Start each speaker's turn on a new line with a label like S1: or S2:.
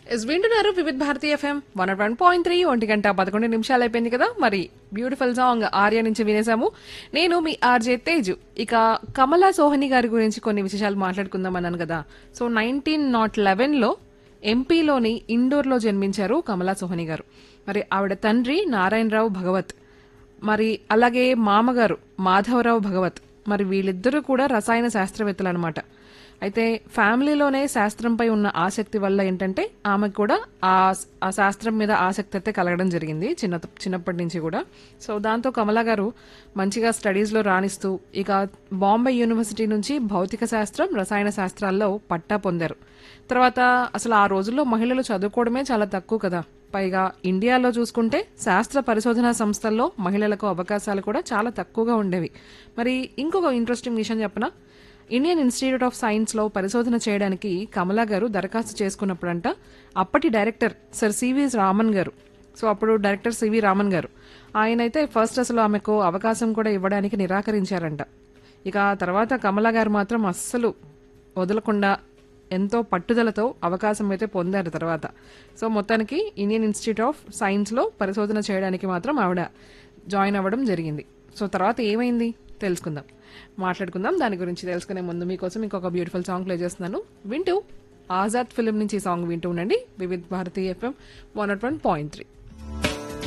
S1: yes వింటున్నారు Vividh Bharati FM one one point three ఒంటి గంట పదకొండు నిమిషాలు అయిపోయింది కదా మరి బ్యూటిఫుల్ సాంగ్ ఆర్య నుంచి వినేసాము నేను మీ ఆర్జే తేజు ఇక కమలా సోహని గారి గురించి కొన్ని విశేషాలు మాట్లాడుకుందాం అన్నాను కదా సో నైన్టీన్ నాట్ లెవెన్లో ఎంపీలోని ఇండోర్లో జన్మించారు కమలా సోహని గారు మరి ఆవిడ తండ్రి నారాయణరావు భగవత్ మరి అలాగే మామగారు మాధవరావు భగవత్ మరి వీళ్ళిద్దరూ కూడా రసాయన శాస్త్రవేత్తలు అనమాట అయితే ఫ్యామిలీలోనే శాస్త్రంపై ఉన్న ఆసక్తి వల్ల ఏంటంటే ఆమెకు కూడా ఆ ఆ శాస్త్రం మీద ఆసక్తి అయితే కలగడం జరిగింది చిన్న చిన్నప్పటి నుంచి కూడా సో దాంతో కమలా గారు మంచిగా స్టడీస్లో రాణిస్తూ ఇక బాంబే యూనివర్సిటీ నుంచి భౌతిక శాస్త్రం రసాయన శాస్త్రాల్లో పట్టా పొందారు తర్వాత అసలు ఆ రోజుల్లో మహిళలు చదువుకోవడమే చాలా తక్కువ కదా పైగా ఇండియాలో చూసుకుంటే శాస్త్ర పరిశోధనా సంస్థల్లో మహిళలకు అవకాశాలు కూడా చాలా తక్కువగా ఉండేవి మరి ఇంకొక ఇంట్రెస్టింగ్ విషయం చెప్పనా ఇండియన్ ఇన్స్టిట్యూట్ ఆఫ్ సైన్స్లో పరిశోధన చేయడానికి కమలా గారు దరఖాస్తు చేసుకున్నప్పుడంట అప్పటి డైరెక్టర్ సర్ సివి రామన్ గారు సో అప్పుడు డైరెక్టర్ సివి రామన్ గారు ఆయన అయితే ఫస్ట్ అసలు ఆమెకు అవకాశం కూడా ఇవ్వడానికి నిరాకరించారంట ఇక ఆ తర్వాత కమలా గారు మాత్రం అస్సలు వదలకుండా ఎంతో పట్టుదలతో అవకాశం అయితే పొందారు తర్వాత సో మొత్తానికి ఇండియన్ ఇన్స్టిట్యూట్ ఆఫ్ సైన్స్లో పరిశోధన చేయడానికి మాత్రం ఆవిడ జాయిన్ అవ్వడం జరిగింది సో తర్వాత ఏమైంది తెలుసుకుందాం మాట్లాడుకుందాం దాని గురించి తెలుసుకునే ముందు మీకోసం ఇంకొక బ్యూటిఫుల్ సాంగ్ ప్లే చేస్తున్నాను వింటూ ఆజాద్ ఫిలిం నుంచి ఈ సాంగ్ వింటూ ఉండండి Vividh Bharati FM one nought one point three